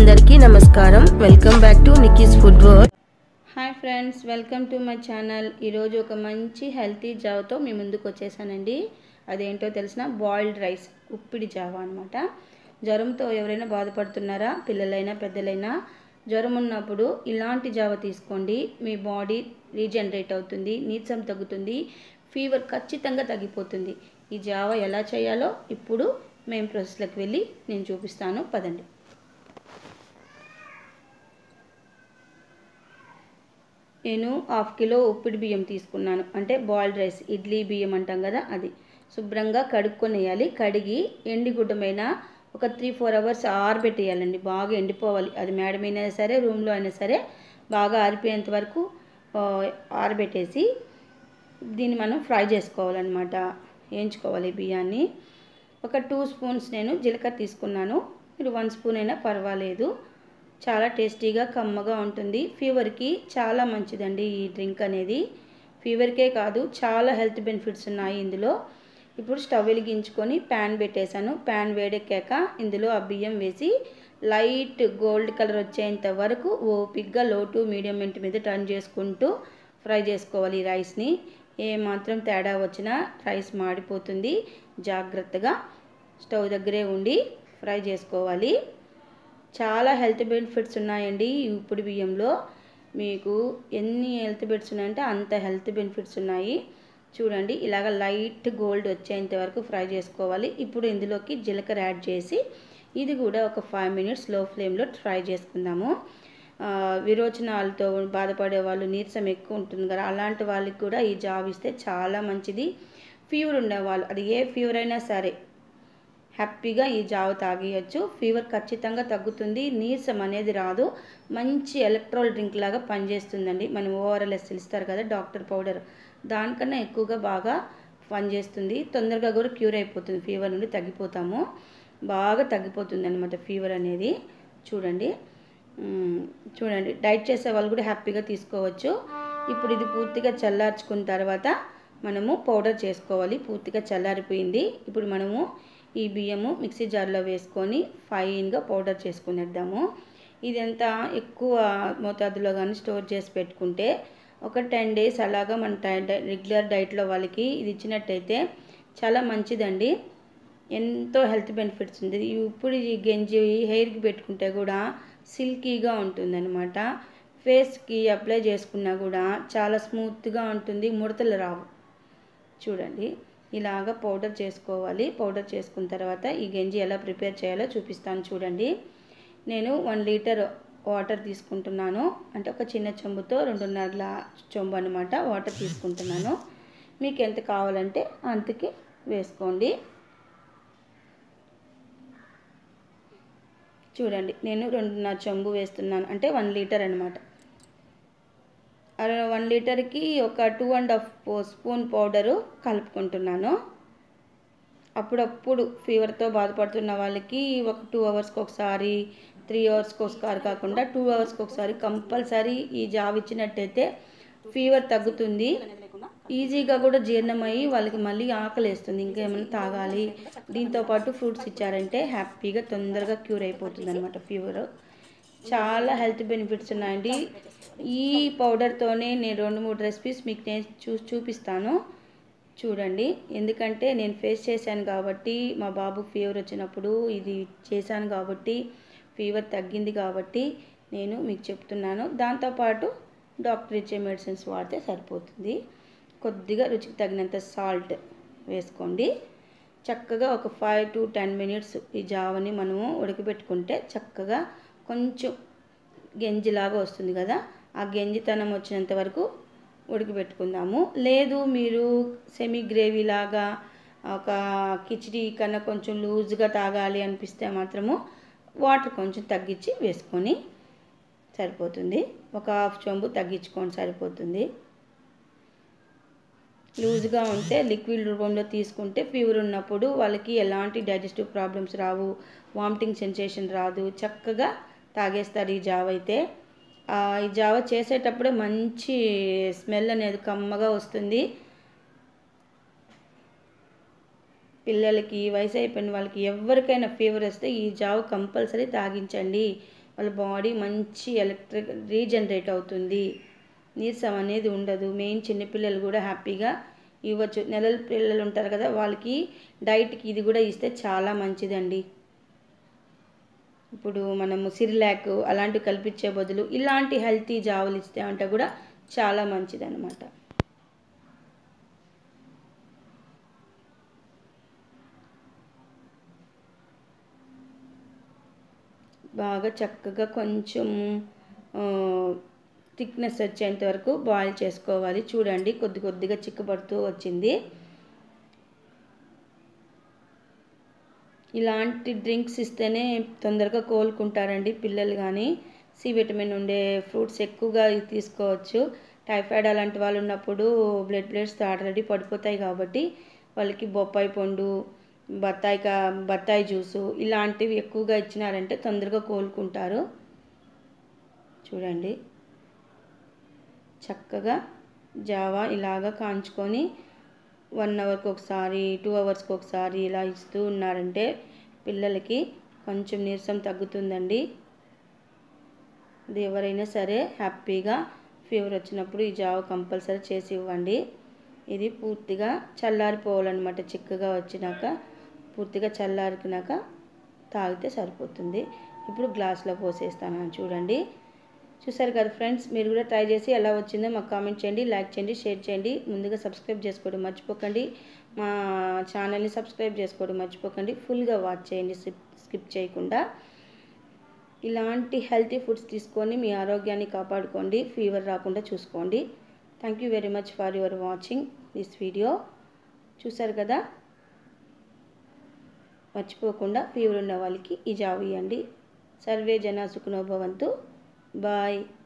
అందరికీ నమస్కారం welcome back to Nikki's food world hi friends welcome to my channel ఈరోజు ఒక మంచి హెల్తీ జావతో మీ ముందుకు వచ్చేసానండి అదేంటో తెలిసిన బాయిల్డ్ రైస్ ఉప్పిడి జావ అనమాట జ్వరంతో ఎవరైనా బాధపడుతున్నారా పిల్లలైనా పెద్దలైనా జ్వరం ఉన్నప్పుడు ఇలాంటి జావ తీసుకోండి మీ బాడీ రీజనరేట్ అవుతుంది నీరసం తగ్గుతుంది ఫీవర్ ఖచ్చితంగా తగ్గిపోతుంది ఈ జావ ఎలా చేయాలో ఇప్పుడు మేము ప్రాసెస్లోకి వెళ్ళి నేను చూపిస్తాను పదండి నేను హాఫ్ కిలో ఉప్పిడి బియ్యం తీసుకున్నాను అంటే బాయిల్డ్ రైస్ ఇడ్లీ బియ్యం అంటాం కదా అది శుభ్రంగా కడుక్కొని వేయాలి కడిగి ఎండిగుడ్డమైన ఒక త్రీ ఫోర్ అవర్స్ ఆరబెట్టేయాలండి బాగా ఎండిపోవాలి అది మేడ మీద అయినా సరే రూమ్లో అయినా సరే బాగా ఆరిపోయేంత వరకు ఆ, ఆరబెట్టేసి దీన్ని మనం ఫ్రై చేసుకోవాలన్నమాట వేయించుకోవాలి ఈ బియ్యాన్ని ఒక టూ స్పూన్స్ నేను జీలకర్ర తీసుకున్నాను మీరు వన్ స్పూన్ అయినా పర్వాలేదు చాలా టేస్టీగా కమ్మగా ఉంటుంది ఫీవర్కి చాలా మంచిదండి ఈ డ్రింక్ అనేది ఫీవర్కే కాదు చాలా హెల్త్ బెనిఫిట్స్ ఉన్నాయి ఇందులో ఇప్పుడు స్టవ్ వెలిగించుకొని ప్యాన్ పెట్టేశాను ప్యాన్ వేడెక్కాక ఇందులో ఆ బియ్యం వేసి లైట్ గోల్డ్ కలర్ వచ్చేంత వరకు ఓపిక్గా లో టు మీడియం మెంట్ మీద టర్న్ చేసుకుంటూ ఫ్రై చేసుకోవాలి ఈ రైస్ని ఏ మాత్రం తేడా వచ్చినా రైస్ మాడిపోతుంది జాగ్రత్తగా స్టవ్ దగ్గరే ఉండి ఫ్రై చేసుకోవాలి చాలా హెల్త్ బెనిఫిట్స్ ఉన్నాయండి ఈ ఉప్పుడు బియ్యంలో మీకు ఎన్ని హెల్త్ బెనిఫిట్స్ ఉన్నాయంటే అంత హెల్త్ బెనిఫిట్స్ ఉన్నాయి చూడండి ఇలాగ లైట్ గోల్డ్ వచ్చేంత వరకు ఫ్రై చేసుకోవాలి ఇప్పుడు ఇందులోకి జీలకర్ర యాడ్ చేసి ఇది కూడా ఒక ఫైవ్ మినిట్స్ లో ఫ్లేమ్లో ఫ్రై చేసుకుందాము ఆ, విరోచనాలతో బాధపడే వాళ్ళు నీరసం ఎక్కువ ఉంటుంది కదా అలాంటి వాళ్ళకి కూడా ఈ జాబ్ ఇస్తే చాలా మంచిది ఫీవర్ ఉండేవాళ్ళు అది ఏ ఫీవర్ అయినా సరే హ్యాపీగా ఈ జావ తాగేయచ్చు ఫీవర్ ఖచ్చితంగా తగ్గుతుంది నీరసం అనేది రాదు మంచి ఎలక్ట్రాల్ డ్రింక్ లాగా పనిచేస్తుందండి మనం ఓఆర్ఎల్ఎస్ ఇస్తారు కదా డాక్టర్ పౌడర్ దానికన్నా ఎక్కువగా బాగా పనిచేస్తుంది తొందరగా కూడా క్యూర్ అయిపోతుంది ఫీవర్ నుండి తగ్గిపోతాము బాగా తగ్గిపోతుంది అనమాట ఫీవర్ అనేది చూడండి మ్మ్. చూడండి డైట్ చేసే వాళ్ళు కూడా హ్యాపీగా తీసుకోవచ్చు ఇప్పుడు ఇది పూర్తిగా చల్లార్చుకున్న తర్వాత మనము పౌడర్ చేసుకోవాలి పూర్తిగా చల్లారిపోయింది ఇప్పుడు మనము ఈ బియ్యము మిక్సీ జార్లో వేసుకొని ఫైన్గా పౌడర్ చేసుకునేద్దాము ఇదంతా ఎక్కువ మోతాదులో కానీ స్టోర్ చేసి పెట్టుకుంటే ఒక టెన్ డేస్ అలాగా మన డై రెగ్యులర్ డైట్లో వాళ్ళకి ఇది ఇచ్చినట్టయితే చాలా మంచిదండి ఎంతో హెల్త్ బెనిఫిట్స్ ఉంది ఈ ఇప్పుడు ఈ గంజి హెయిర్కి పెట్టుకుంటే కూడా సిల్కీగా ఉంటుందన్నమాట ఫేస్కి అప్లై చేసుకున్నా కూడా చాలా స్మూత్గా ఉంటుంది ముడతలు రావు చూడండి ఇలాగ పౌడర్ చేసుకోవాలి పౌడర్ చేసుకున్న తర్వాత ఈ గంజి ఎలా ప్రిపేర్ చేయాలో చూపిస్తాను చూడండి నేను వన్ లీటర్ వాటర్ తీసుకుంటున్నాను అంటే ఒక చిన్న చెంబుతో రెండున్నర గ్లా చెంబు అనమాట వాటర్ తీసుకుంటున్నాను మీకు ఎంత కావాలంటే అంతకి వేసుకోండి చూడండి నేను రెండున్నర చెంబు వేస్తున్నాను అంటే వన్ లీటర్ అనమాట వన్ లీటర్కి ఒక two and half spoon powder కలుపుకుంటున్నాను అప్పుడప్పుడు ఫీవర్తో బాధపడుతున్న వాళ్ళకి ఒక టూ అవర్స్కి ఒకసారి త్రీ అవర్స్కి ఒకసారి కాకుండా టూ అవర్స్కి ఒకసారి కంపల్సరీ ఈ జాబ్ ఇచ్చినట్టయితే ఫీవర్ తగ్గుతుంది ఈజీగా కూడా జీర్ణమయ్యి వాళ్ళకి మళ్ళీ ఆకలి వేస్తుంది ఇంకేమైనా తాగాలి దీంతో పాటు ఫ్రూట్స్ ఇచ్చారంటే హ్యాపీగా తొందరగా క్యూర్ అయిపోతుంది అనమాట ఫీవర్ చాలా హెల్త్ బెనిఫిట్స్ ఉన్నాయండి ఈ పౌడర్తోనే నేను రెండు మూడు రెసిపీస్ మీకు నేను చూ చూపిస్తాను చూడండి ఎందుకంటే నేను ఫేస్ చేశాను కాబట్టి మా బాబు ఫీవర్ వచ్చినప్పుడు ఇది చేశాను కాబట్టి ఫీవర్ తగ్గింది కాబట్టి నేను మీకు చెప్తున్నాను దాంతోపాటు డాక్టర్ ఇచ్చే మెడిసిన్స్ వాడితే సరిపోతుంది కొద్దిగా రుచికి తగినంత సాల్ట్ వేసుకోండి చక్కగా ఒక ఫైవ్ టు టెన్ మినిట్స్ ఈ జావని మనము ఉడకబెట్టుకుంటే చక్కగా కొంచెం గెంజిలాగా వస్తుంది కదా ఆ గెంజితనం వచ్చినంత వరకు ఉడకబెట్టుకుందాము లేదు మీరు సెమీ గ్రేవీ లాగా ఒక కిచిడి కన్నా కొంచెం లూజ్గా తాగాలి అనిపిస్తే మాత్రము వాటర్ కొంచెం తగ్గించి వేసుకొని సరిపోతుంది ఒక హాఫ్ చెంబు తగ్గించుకొని సరిపోతుంది లూజ్గా ఉంటే లిక్విడ్ రూపంలో తీసుకుంటే ఫీవర్ ఉన్నప్పుడు వాళ్ళకి ఎలాంటి డైజెస్టివ్ ప్రాబ్లమ్స్ రావు వామిటింగ్ సెన్సేషన్ రాదు చక్కగా తాగేస్తారు ఈ జావ అయితే ఆ, ఈ జావ చేసేటప్పుడే మంచి స్మెల్ అనేది కమ్మగా వస్తుంది పిల్లలకి వయసు అయిపోయిన వాళ్ళకి ఎవరికైనా ఫీవర్ వస్తే ఈ జావ కంపల్సరీ తాగించండి వాళ్ళ బాడీ మంచి ఎలక్ట్రిక్ రీజనరేట్ అవుతుంది నీరసం అనేది ఉండదు మెయిన్ చిన్నపిల్లలు కూడా హ్యాపీగా ఇవ్వచ్చు నెలల పిల్లలు ఉంటారు కదా వాళ్ళకి డైట్కి ఇది కూడా ఇస్తే చాలా మంచిదండి ఇప్పుడు మనము సిరిలాక్ అలాంటివి కల్పించే బదులు ఇలాంటి హెల్తీ జావులు ఇస్తే అంటే కూడా చాలా మంచిదన్నమాట బాగా చక్కగా కొంచెం థిక్నెస్ వచ్చేంత వరకు బాయిల్ చేసుకోవాలి చూడండి కొద్ది కొద్దిగా చిక్కబడుతూ వచ్చింది ఇలాంటి డ్రింక్స్ ఇస్తేనే తొందరగా కోలుకుంటారండి పిల్లలు కానీ సి విటమిన్ ఉండే ఫ్రూట్స్ ఎక్కువగా తీసుకోవచ్చు టైఫాయిడ్ అలాంటి వాళ్ళు ఉన్నప్పుడు బ్లడ్ ప్లేట్స్ ఆల్రెడీ పడిపోతాయి కాబట్టి వాళ్ళకి బొప్పాయి పండు బత్తాయి కా బత్తాయి జ్యూసు ఇలాంటివి ఎక్కువగా ఇచ్చినారంటే తొందరగా కోలుకుంటారు చూడండి చక్కగా జావా ఇలాగా కాంచుకొని వన్ అవర్కి ఒకసారి టూ అవర్స్కి ఒకసారి ఇలా ఇస్తూ ఉన్నారంటే పిల్లలకి కొంచెం నీరసం తగ్గుతుందండి ఇది ఎవరైనా సరే హ్యాపీగా ఫీవర్ వచ్చినప్పుడు ఈ జావ కంపల్సరీ చేసి ఇవ్వండి ఇది పూర్తిగా చల్లారిపోవాలన్నమాట చిక్కగా వచ్చినాక పూర్తిగా చల్లారినాక తాగితే సరిపోతుంది ఇప్పుడు గ్లాస్లో పోసేస్తాను చూడండి చూసారు కదా ఫ్రెండ్స్ మీరు కూడా ట్రై చేసి ఎలా వచ్చిందో మాకు కామెంట్ చేయండి లైక్ చేయండి షేర్ చేయండి ముందుగా సబ్స్క్రైబ్ చేసుకోవడం మర్చిపోకండి మా ఛానల్ని సబ్స్క్రైబ్ చేసుకోవడం మర్చిపోకండి ఫుల్గా వాచ్ చేయండి స్కిప్ చేయకుండా ఇలాంటి హెల్తీ ఫుడ్స్ తీసుకొని మీ ఆరోగ్యాన్ని కాపాడుకోండి ఫీవర్ రాకుండా చూసుకోండి thank you very much for your watching this video చూసారు కదా మర్చిపోకుండా ఫీవర్ ఉన్న వాళ్ళకి ఈ జావ్ ఇవ్వండి సర్వే జన సుఖనోభవంతు బాయ్